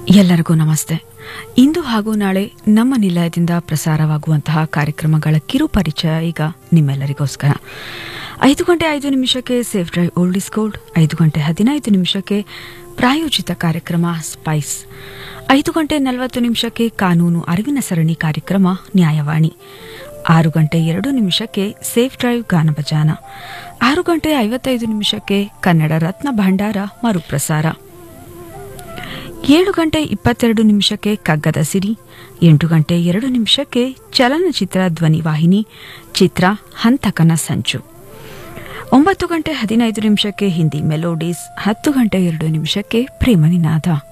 ಎಲ್ಲರಿಗೂ ನಮಸ್ತೆ ಇಂದು ಹಾಗೂ ನಾಳೆ ನಮ್ಮ ನಿಲಯದಿಂದ ಪ್ರಸಾರವಾಗುವಂತಹ ಕಾರ್ಯಕ್ರಮಗಳ ಕಿರು ಪರಿಚಯ ಈಗ ನಿಮ್ಮೆಲ್ಲರಿಗೋಸ್ಕರ ಐದು ಗಂಟೆ ಐದು ನಿಮಿಷಕ್ಕೆ safe drive old is gold ಐದು ಗಂಟೆ ಹದಿನೈದು ನಿಮಿಷಕ್ಕೆ ಪ್ರಾಯೋಜಿತ ಕಾರ್ಯಕ್ರಮ ಸ್ಪೈಸ್ ಐದು ಗಂಟೆ ನಲವತ್ತು ನಿಮಿಷಕ್ಕೆ ಕಾನೂನು ಅರಿವಿನ ಸರಣಿ ಕಾರ್ಯಕ್ರಮ ನ್ಯಾಯವಾಣಿ ಆರು ಗಂಟೆ ಎರಡು ನಿಮಿಷಕ್ಕೆ ಸೇಫ್ ಡ್ರೈವ್ ಗಾನಭಜಾನ ಆರು ಗಂಟೆ ಐವತ್ತೈದು ನಿಮಿಷಕ್ಕೆ ಕನ್ನಡ ರತ್ನ ಭಂಡಾರ ಮರುಪ್ರಸಾರ ಏಳು ಗಂಟೆ ಇಪ್ಪತ್ತೆರಡು ನಿಮಿಷಕ್ಕೆ ಕಗ್ಗದ ಸಿರಿ ಎಂಟು ಗಂಟೆ ಎರಡು ನಿಮಿಷಕ್ಕೆ ಚಲನಚಿತ್ರ ಧ್ವನಿವಾಹಿನಿ ಚಿತ್ರ ಹಂತಕನ ಸಂಚು ಒಂಬತ್ತು ಗಂಟೆ ಹದಿನೈದು ನಿಮಿಷಕ್ಕೆ ಹಿಂದಿ ಮೆಲೋಡೀಸ್ ಹತ್ತು ಗಂಟೆ ಎರಡು ನಿಮಿಷಕ್ಕೆ ಪ್ರೇಮನಿನಾದ